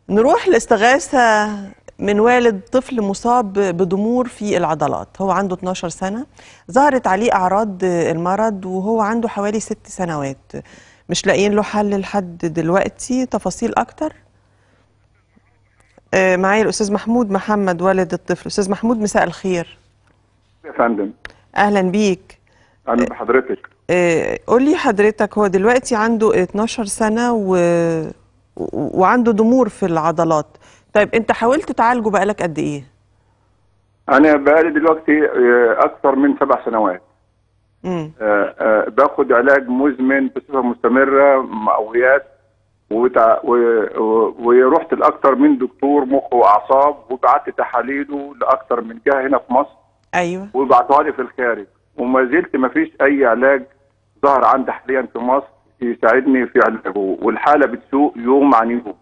نروح لاستغاثة من والد طفل مصاب بضمور في العضلات هو عنده 12 سنة ظهرت عليه أعراض المرض وهو عنده حوالي ست سنوات مش لاقيين له حل لحد دلوقتي تفاصيل أكتر آه، معايا الأستاذ محمود محمد والد الطفل أستاذ محمود مساء الخير يا فندم أهلا بيك اهلا بحضرتك آه، قولي حضرتك هو دلوقتي عنده 12 سنة و... و- وعنده ضمور في العضلات طيب انت حاولت تعالجه بقالك قد ايه انا بقالي دلوقتي آه، اكثر من سبع سنوات امم آه، آه، باخد علاج مزمن بصفه مستمره مقويات وتع... و... و... ورحت لاكثر من دكتور مخ واعصاب وبعت تحاليله لاكثر من جهه هنا في مصر ايوه وبعتوها لي في الخارج وما زلت ما فيش اي علاج ظهر عندي حاليا في مصر يساعدني في علاجه والحاله بتسوء يوم عن يوم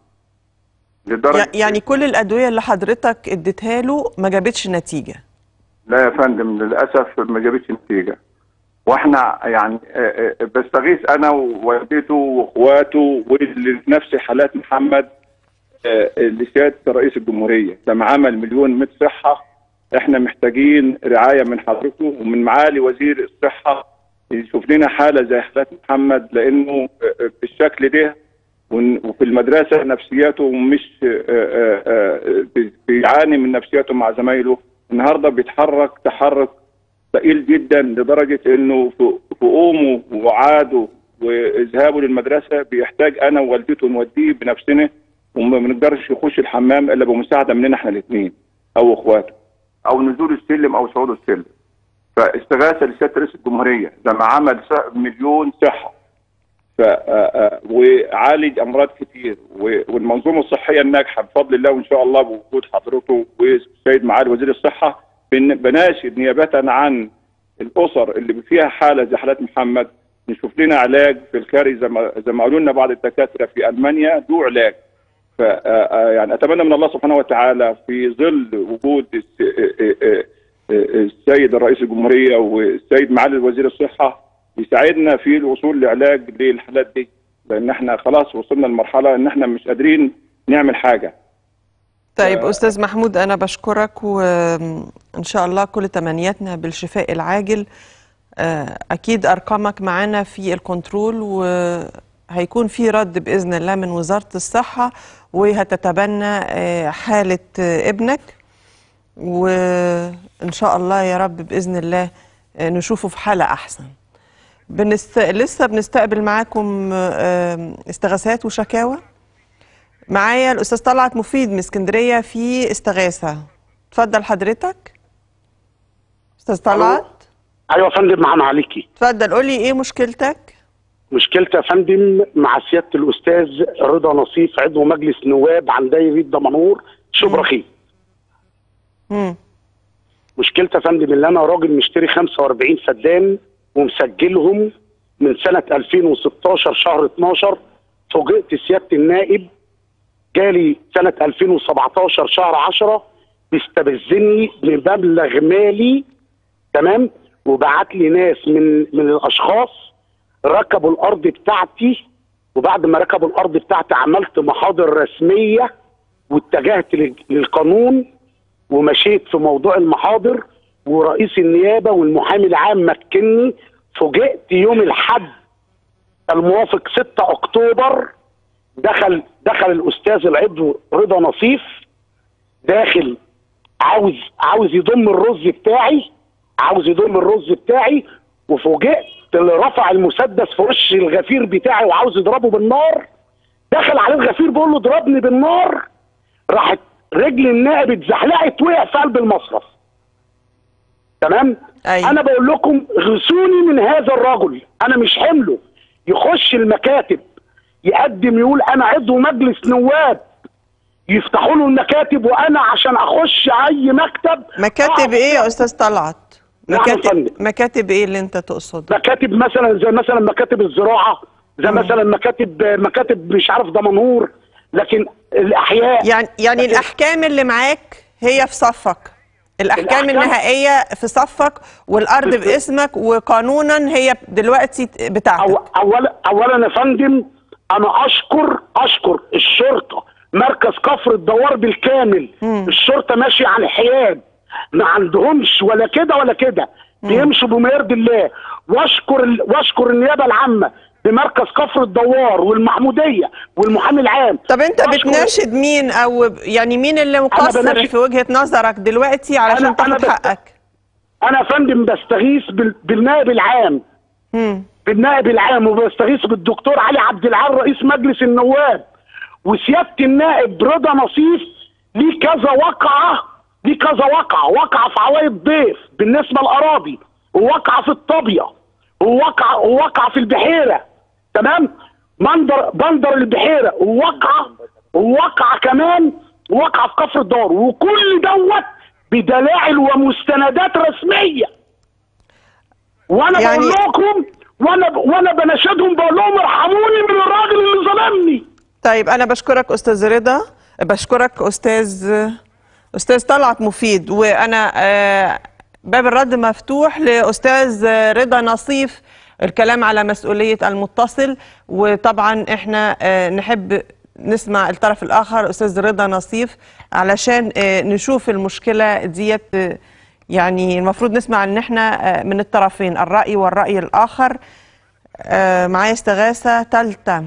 لدرجه يع- يعني كل الادويه اللي حضرتك اديتها له ما جابتش نتيجه لا يا فندم للاسف ما جابتش نتيجه واحنا يعني آه، آه، بستغيث انا ووالدته واخواته واللي في نفس حالات محمد آه، لسياده رئيس الجمهوريه لما عمل مليون متر صحه احنا محتاجين رعايه من حضرته ومن معالي وزير الصحه يشوف لنا حاله زي حالات محمد لانه آه، آه، بالشكل ده ون- وفي المدرسه نفسياته مش آه، آه، آه، بي- بيعاني من نفسياته مع زمايله النهارده بيتحرك تحرك ثقيل جدا لدرجه انه في في قومه وعاده وذهابه للمدرسه بيحتاج انا ووالدته نوديه بنفسنا وما بنقدرش يخش الحمام الا بمساعده مننا احنا الاثنين او اخواته او نزول السلم او صعود السلم فاستغاثه لسياده رئيس الجمهوريه لما عمل س- مليون صحه ف آه، آه، وعالج امراض كتير و- والمنظومه الصحيه الناجحه بفضل الله وان شاء الله بوجود حضرته والسيد معالي وزير الصحه بن- بناشد نيابه عن الاسر اللي فيها حاله زي حالات محمد نشوف لنا علاج في الخارج زي ما زي ما قالوا لنا بعض الدكاتره في المانيا له علاج ف آه، آه، يعني اتمنى من الله سبحانه وتعالى في ظل وجود الس- آه، آه، آه، آه، السيد الرئيس الجمهوريه والسيد معالي وزير الصحه يساعدنا في الوصول لعلاج للحالات دي لان احنا خلاص وصلنا لمرحله ان احنا مش قادرين نعمل حاجه طيب استاذ محمود انا بشكرك وان شاء الله كل تمنياتنا بالشفاء العاجل آه، اكيد ارقامك معانا في الكنترول وهيكون في رد باذن الله من وزاره الصحه وهتتبنى آه، حاله آه، ابنك وان شاء الله يا رب باذن الله آه، نشوفه في حاله احسن بنست... لسه بنستقبل معاكم آه، استغاثات وشكاوى معايا الاستاذ طلعت مفيد من اسكندريه في استغاثه اتفضل حضرتك استاذ طلعت ايوه يا فندم معانا عليكي اتفضل قولي ايه مشكلتك مشكلتي يا فندم مع سياده الاستاذ رضا نصيف عضو مجلس نواب عن دايره دمنهور شبرخي مم. مشكلتي يا فندم اللي انا راجل مشتري 45 فدان ومسجلهم من سنه 2016 شهر 12 فوجئت سياده النائب جالي سنه 2017 شهر 10 بيستبذني بمبلغ مالي تمام وبعت لي ناس من من الاشخاص ركبوا الارض بتاعتي وبعد ما ركبوا الارض بتاعتي عملت محاضر رسميه واتجهت لل- للقانون ومشيت في موضوع المحاضر ورئيس النيابه والمحامي العام مكني فوجئت يوم الحد الموافق 6 اكتوبر دخل دخل الاستاذ العضو رضا نصيف داخل عاوز عاوز يضم الرز بتاعي عاوز يضم الرز بتاعي وفوجئت اللي رفع المسدس في وش الغفير بتاعي وعاوز يضربه بالنار دخل عليه الغفير بيقول له اضربني بالنار راحت رجل النائب اتزحلقت وقع في قلب المصرف تمام أيوة. انا بقول لكم غسوني من هذا الرجل انا مش حمله يخش المكاتب يقدم يقول انا عضو مجلس نواب يفتحوا له المكاتب وانا عشان اخش اي مكتب مكاتب أقف ايه يا استاذ طلعت نعم يا مكاتب فندم. مكاتب ايه اللي انت تقصد مكاتب مثلا زي مثلا مكاتب الزراعه زي مثلا مكاتب مكاتب مش عارف دمنهور لكن الاحياء يعني يعني لكن- الاحكام اللي معاك هي في صفك الاحكام الأحكام- النهائيه في صفك والارض بالظبط. باسمك وقانونا هي دلوقتي بتاعتك أو اولا اولا يا فندم انا اشكر اشكر الشرطه مركز كفر الدوار بالكامل الشرطه ماشيه على الحياد ما عندهمش ولا كده ولا كده بيمشوا بما يرضي الله واشكر ال... واشكر النيابه العامه بمركز كفر الدوار والمحموديه والمحامي العام طب انت وأشكر- بتناشد مين او يعني مين اللي مقصر بناشد- في وجهة نظرك دلوقتي علشان أنا- أنا تاخد بس- حقك انا يا فندم بستغيث بال... بالنائب العام مم. بالنائب العام وبستغيث بالدكتور علي عبد العال رئيس مجلس النواب وسياده النائب رضا نصيف ليه كذا وقعه ليه كذا وقعه وقعه في عوايد ضيف بالنسبه للاراضي ووقعه في الطابيه ووقعه ووقعه في البحيره تمام بندر بندر البحيره ووقعه ووقعه كمان ووقعه في كفر الدار وكل دوت بدلاعل ومستندات رسميه وانا يعني- بقول لكم وانا وانا بناشدهم بقول لهم ارحموني من الراجل اللي ظلمني طيب انا بشكرك استاذ رضا بشكرك استاذ استاذ طلعت مفيد وانا آه، باب الرد مفتوح لاستاذ رضا نصيف الكلام على مسؤوليه المتصل وطبعا احنا آه، نحب نسمع الطرف الاخر استاذ رضا نصيف علشان آه، نشوف المشكله ديت آه، يعني المفروض نسمع ان احنا آه، من الطرفين الراي والراي الاخر آه، معايا استغاثه ثالثه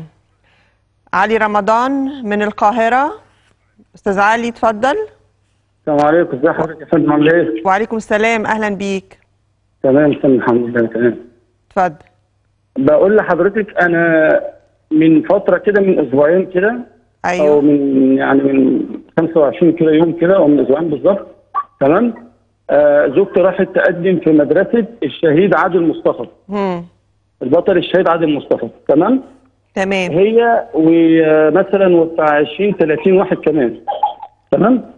علي رمضان من القاهرة أستاذ علي اتفضل السلام عليكم ازي حضرتك يا فندم عامل ايه؟ وعليكم السلام أهلا بيك تمام تمام الحمد لله تمام اتفضل بقول لحضرتك انا من فتره كده من اسبوعين كده او أيوه من يعني من 25 كده يوم كده او من اسبوعين بالظبط تمام آه زوجتي راحت تقدم في مدرسه الشهيد عادل مصطفى مم. البطل الشهيد عادل مصطفى تمام تمام هي ومثلا وبتاع 20 30 واحد كمان تمام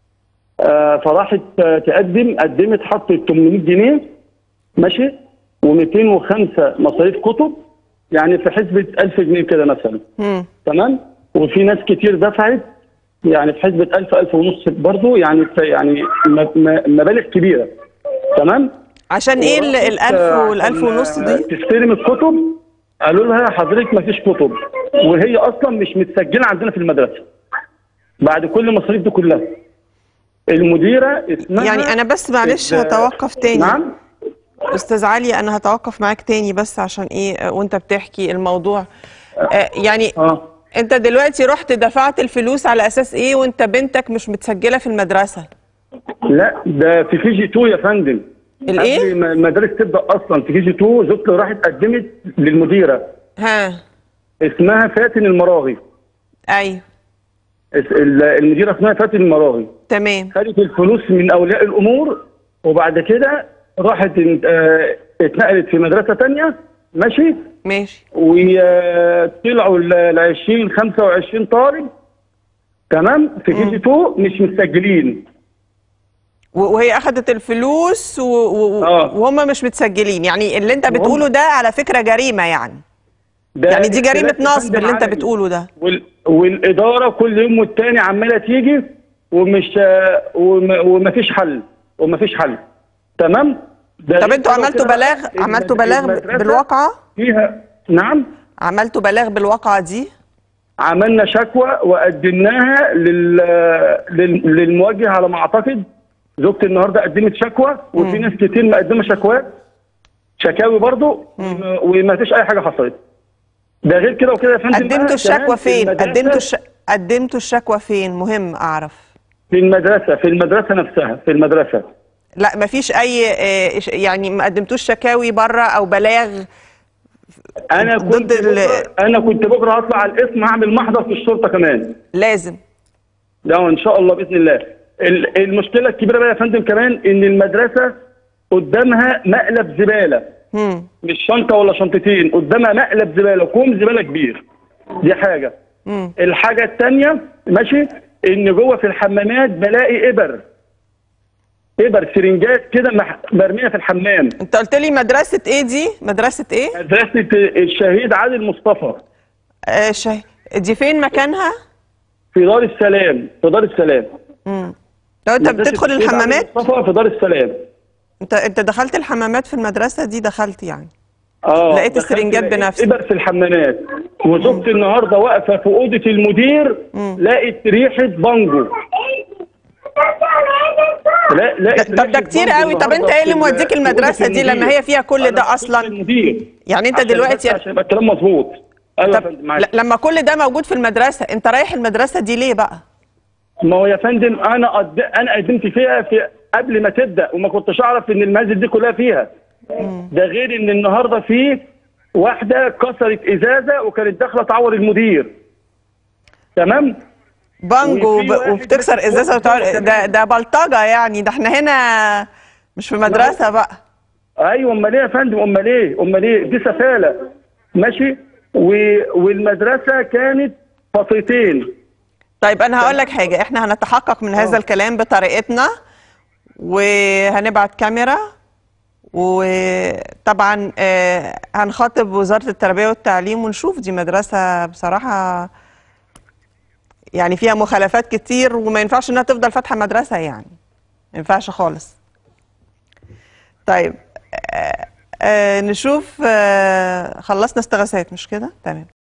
آه فراحت آه، تقدم قدمت حطت 800 جنيه ماشي و205 مصاريف كتب يعني في حسبة 1000 جنيه كده مثلا مم. تمام وفي ناس كتير دفعت يعني في حسبة 1000 1000 ونص برضه يعني في يعني م- م- مبالغ كبيرة تمام عشان إيه ال- وراحت، الألف آه، والألف عشان، ونص آه، دي تستلم الكتب قالوا لها حضرتك ما فيش كتب وهي اصلا مش متسجله عندنا في المدرسه بعد كل المصاريف دي كلها المديره اسمها يعني أنا بس معلش ال- هتوقف تاني نعم أستاذ علي أنا هتوقف معاك تاني بس عشان إيه آه، وأنت بتحكي الموضوع آه، يعني اه أنت دلوقتي رحت دفعت الفلوس على أساس إيه وأنت بنتك مش متسجلة في المدرسة لا ده في كي جي 2 يا فندم الإيه؟ قبل ما المدارس تبدا اصلا في كي جي 2 زوجتي راحت قدمت للمديره ها اسمها فاتن المراغي أيوه اس- ال- المديره اسمها فاتن المراغي تمام خدت الفلوس من اولياء الامور وبعد كده راحت ان- آه، اتنقلت في مدرسه تانية ماشي ماشي وطلعوا ال 20 25 طالب تمام في كي جي 2 مش مسجلين و- وهي اخذت الفلوس و... و... آه. وهم مش متسجلين يعني اللي انت وهم- بتقوله ده على فكرة جريمة يعني ده يعني دي جريمة اختلاف يا نصب فندم اللي انت عالمي. بتقوله ده وال... والاداره كل يوم والتاني عماله تيجي ومش وما... ومفيش حل ومفيش حل تمام ده طب غير انتوا كده عملتوا وكده بلاغ المد- عملتوا بلاغ المدرسة بالواقعة فيها نعم عملتوا بلاغ بالواقعة دي عملنا شكوى وقدمناها لل... لل... للموجه على ما اعتقد زوجتي النهارده قدمت شكوى وفي ناس كتير مقدمه شكوات شكاوي برضو وما- وما فيش اي حاجه حصلت ده غير كده وكده يا فندم بقى قدمتوا كمان الشكوى في فين المدرسة- قدمتوا الش... قدمتوا الشكوى فين مهم اعرف في المدرسه في المدرسه نفسها في المدرسه لا مفيش اي اه، ش- يعني ما قدمتوش شكاوي بره او بلاغ انا ضد كنت ال- بكرة انا كنت بكره هطلع على الاسم اعمل محضر في الشرطه كمان لازم ده ان شاء الله باذن الله ال- المشكله الكبيره بقى يا فندم كمان ان المدرسه قدامها مقلب زباله مم. مش شنطه ولا شنطتين قدامها مقلب زباله كوم زباله كبير دي حاجه مم. الحاجه الثانيه ماشي ان جوه في الحمامات بلاقي ابر ابر سرنجات كده مح- مرميه في الحمام انت قلت لي مدرسة ايه دي مدرسة ايه مدرسه الشهيد عادل مصطفى اه شه... دي فين مكانها في دار السلام في دار السلام مم. لو انت مدرسة بتدخل الشهيد عادل الحمامات مصطفى في دار السلام انت انت دخلت الحمامات في المدرسة دي دخلت يعني اه لقيت دخلت السرنجات لقيت بنفسك. ابر في الحمامات وزوجتي النهارده واقفه في اوضه المدير لقت ريحه بانجو لا لقيت طب ده ريحة كتير بانجو قوي طب انت النهاردة ايه اللي في- موديك في أوضة المدرسه دي لما المدير. هي فيها كل أنا ده في أوضة اصلا المدير يعني انت عشان دلوقتي بس عشان يبقى الكلام مظبوط ايوه يا طب فندم معاك. ل- لما كل ده موجود في المدرسه انت رايح المدرسه دي ليه بقى ما هو يا فندم انا قد... انا قدمت فيها في قبل ما تبدا وما كنتش اعرف ان المنازل دي كلها فيها ده غير ان النهارده في واحده كسرت ازازه وكانت داخله تعور المدير تمام بانجو وفي وب- واحد وبتكسر ماسك ازازه واحد وتعور كمان. ده ده بلطجه يعني ده احنا هنا مش في مدرسه بقى ايوه امال ايه يا فندم امال ايه امال ايه دي سفاله ماشي و... والمدرسه كانت فصيلتين طيب انا هقول لك حاجه احنا هنتحقق من هذا الكلام بطريقتنا وهنبعت كاميرا وطبعا آه، هنخاطب وزاره التربيه والتعليم ونشوف دي مدرسه بصراحه يعني فيها مخالفات كتير وما ينفعش انها تفضل فاتحه مدرسه يعني ما ينفعش خالص طيب آه، آه، نشوف آه، خلصنا استغاثات مش كده تمام